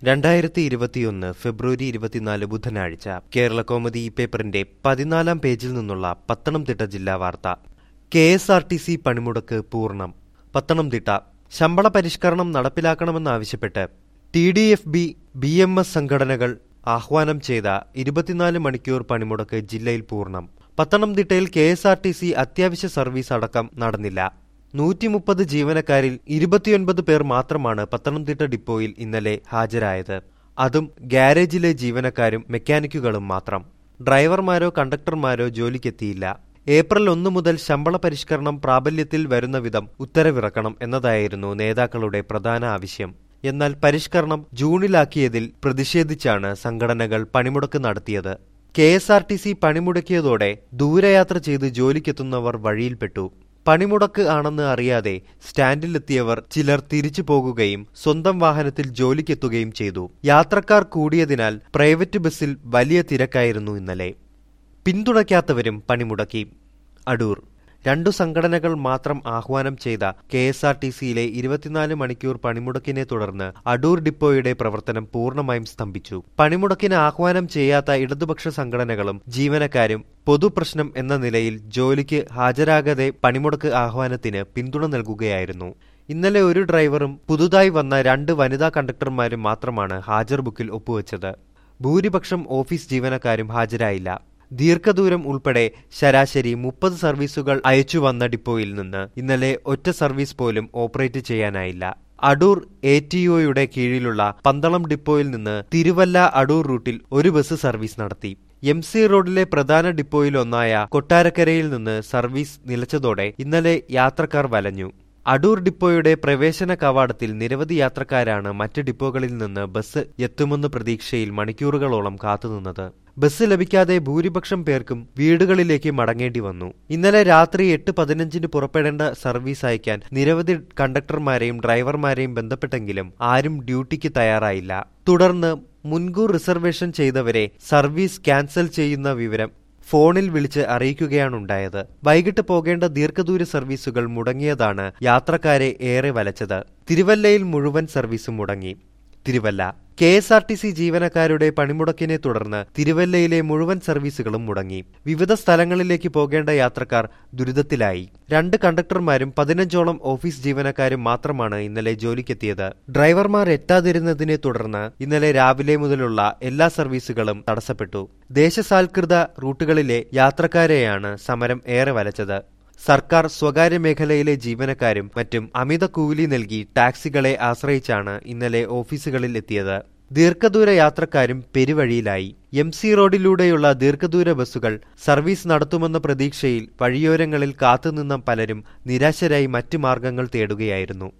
രണ്ടായിരത്തി ഇരുപത്തിയൊന്ന് ഫെബ്രുവരി ഇരുപത്തിനാല് ബുധനാഴ്ച കേരള കോമഡി ഈ പേപ്പറിന്റെ പതിനാലാം പേജിൽ നിന്നുള്ള പത്തനംതിട്ട ജില്ലാ വാർത്ത K S R T C പണിമുടക്ക് പൂർണ്ണം പത്തനംതിട്ട ശമ്പള പരിഷ്കരണം നടപ്പിലാക്കണമെന്നാവശ്യപ്പെട്ട് T D F B B M S സംഘടനകൾ ആഹ്വാനം ചെയ്ത ഇരുപത്തിനാല് മണിക്കൂർ പണിമുടക്ക് ജില്ലയിൽ പൂർണ്ണം പത്തനംതിട്ടയിൽ K S R T C അത്യാവശ്യ സർവീസ് അടക്കം നടന്നില്ല നൂറ്റി മുപ്പത് ജീവനക്കാരിൽ ഇരുപത്തിയൊൻപത് പേർ മാത്രമാണ് പത്തനംതിട്ട ഡിപ്പോയിൽ ഇന്നലെ ഹാജരായത് അതും ഗ്യാരേജിലെ ജീവനക്കാരും മെക്കാനിക്കുകളും മാത്രം ഡ്രൈവർമാരോ കണ്ടക്ടർമാരോ ജോലിക്കെത്തിയില്ല ഏപ്രിൽ ഒന്ന് മുതൽ ശമ്പള പരിഷ്കരണം പ്രാബല്യത്തിൽ വരുന്ന വിധം ഉത്തരവിറക്കണം എന്നതായിരുന്നു നേതാക്കളുടെ പ്രധാന ആവശ്യം എന്നാൽ പരിഷ്കരണം ജൂണിലാക്കിയതിൽ പ്രതിഷേധിച്ചാണ് സംഘടനകൾ പണിമുടക്ക് നടത്തിയത് K S R T C പണിമുടക്കിയതോടെ ദൂരയാത്ര ചെയ്ത് ജോലിക്കെത്തുന്നവർ വഴിയിൽപ്പെട്ടു പണിമുടക്ക് ആണെന്ന് അറിയാതെ സ്റ്റാൻഡിലെത്തിയവർ ചിലർ തിരിച്ചു പോകുകയും സ്വന്തം വാഹനത്തിൽ ജോലിക്കെത്തുകയും ചെയ്തു യാത്രക്കാർ കൂടിയതിനാൽ പ്രൈവറ്റ് ബസ്സിൽ വലിയ തിരക്കായിരുന്നു ഇന്നലെ പിന്തുണയ്ക്കാത്തവരും പണിമുടക്കി അടൂർ രണ്ടു സംഘടനകൾ മാത്രം ആഹ്വാനം ചെയ്ത കെ എസ് ആർ ടി സിയിലെ ഇരുപത്തിനാല് മണിക്കൂർ പണിമുടക്കിനെ തുടർന്ന് അടൂർ ഡിപ്പോയുടെ പ്രവർത്തനം പൂർണ്ണമായും സ്തംഭിച്ചു പണിമുടക്കിന് ആഹ്വാനം ചെയ്യാത്ത ഇടതുപക്ഷ സംഘടനകളും ജീവനക്കാരും പൊതുപ്രശ്നം എന്ന നിലയിൽ ജോലിക്ക് ഹാജരാകാതെ പണിമുടക്ക് ആഹ്വാനത്തിന് പിന്തുണ നൽകുകയായിരുന്നു ഇന്നലെ ഒരു ഡ്രൈവറും പുതുതായി വന്ന രണ്ട് വനിതാ കണ്ടക്ടർമാരും മാത്രമാണ് ഹാജർ ബുക്കിൽ ഒപ്പുവെച്ചത് ഭൂരിപക്ഷം ഓഫീസ് ജീവനക്കാരും ഹാജരായില്ല ദീർഘദൂരം ഉൾപ്പെടെ ശരാശരി മുപ്പത് സർവീസുകൾ അയച്ചു വന്ന ഡിപ്പോയിൽ നിന്ന് ഇന്നലെ ഒറ്റ സർവീസ് പോലും ഓപ്പറേറ്റ് ചെയ്യാനായില്ല അടൂർ എ ടി ഒയുടെ കീഴിലുള്ള പന്തളം ഡിപ്പോയിൽ നിന്ന് തിരുവല്ല അടൂർ റൂട്ടിൽ ഒരു ബസ് സർവീസ് നടത്തി എം സി റോഡിലെ പ്രധാന ഡിപ്പോയിലൊന്നായ കൊട്ടാരക്കരയിൽ നിന്ന് സർവീസ് നിലച്ചതോടെ ഇന്നലെ യാത്രക്കാർ വലഞ്ഞു അടൂർ ഡിപ്പോയുടെ പ്രവേശന കവാടത്തിൽ നിരവധി യാത്രക്കാരാണ് മറ്റ് ഡിപ്പോകളിൽ നിന്ന് ബസ് എത്തുമെന്ന പ്രതീക്ഷയിൽ മണിക്കൂറുകളോളം കാത്തുനിന്നത് ബസ് ലഭിക്കാതെ ഭൂരിപക്ഷം പേർക്കും വീടുകളിലേക്ക് മടങ്ങേണ്ടി വന്നു ഇന്നലെ രാത്രി എട്ട് പതിനഞ്ചിന് പുറപ്പെടേണ്ട സർവീസ് അയക്കാൻ നിരവധി കണ്ടക്ടർമാരെയും ഡ്രൈവർമാരെയും ബന്ധപ്പെട്ടെങ്കിലും ആരും ഡ്യൂട്ടിക്ക് തയ്യാറായില്ല തുടർന്ന് മുൻകൂർ റിസർവേഷൻ ചെയ്തവരെ സർവീസ് ക്യാൻസൽ ചെയ്യുന്ന വിവരം ഫോണിൽ വിളിച്ച് അറിയിക്കുകയാണുണ്ടായത് വൈകിട്ട് പോകേണ്ട ദീർഘദൂര സർവീസുകൾ മുടങ്ങിയതാണ് യാത്രക്കാരെ ഏറെ വലച്ചത് തിരുവല്ലയിൽ മുഴുവൻ സർവീസും മുടങ്ങി Thiruvalla K S R T C ജീവനക്കാരുടെ പണിമുടക്കിനെ തുടർന്ന് തിരുവല്ലയിലെ മുഴുവൻ സർവീസുകളും മുടങ്ങി വിവിധ സ്ഥലങ്ങളിലേക്ക് പോകേണ്ട യാത്രക്കാർ ദുരിതത്തിലായി രണ്ട് കണ്ടക്ടർമാരും പതിനഞ്ചോളം ഓഫീസ് ജീവനക്കാരും മാത്രമാണ് ഇന്നലെ ജോലിക്കെത്തിയത് ഡ്രൈവർമാർ എത്താതിരുന്നതിനെ തുടർന്ന് ഇന്നലെ രാവിലെ മുതലുള്ള എല്ലാ സർവീസുകളും തടസ്സപ്പെട്ടു ദേശസാൽകൃത റൂട്ടുകളിലെ യാത്രക്കാരെയാണ് സമരം ഏറെ വലച്ചത് സർക്കാർ സ്വകാര്യ മേഖലയിലെ ജീവനക്കാരും മറ്റും അമിത കൂലി നൽകി ടാക്സികളെ ആശ്രയിച്ചാണ് ഇന്നലെ ഓഫീസുകളിൽ എത്തിയത് ദീർഘദൂര യാത്രക്കാരും പെരുവഴിയിലായി എം സി റോഡിലൂടെയുള്ള ദീർഘദൂര ബസ്സുകൾ സർവീസ് നടത്തുമെന്ന പ്രതീക്ഷയിൽ വഴിയോരങ്ങളിൽ കാത്തുനിന്ന പലരും നിരാശരായി മറ്റു മാർഗങ്ങൾ തേടുകയായിരുന്നു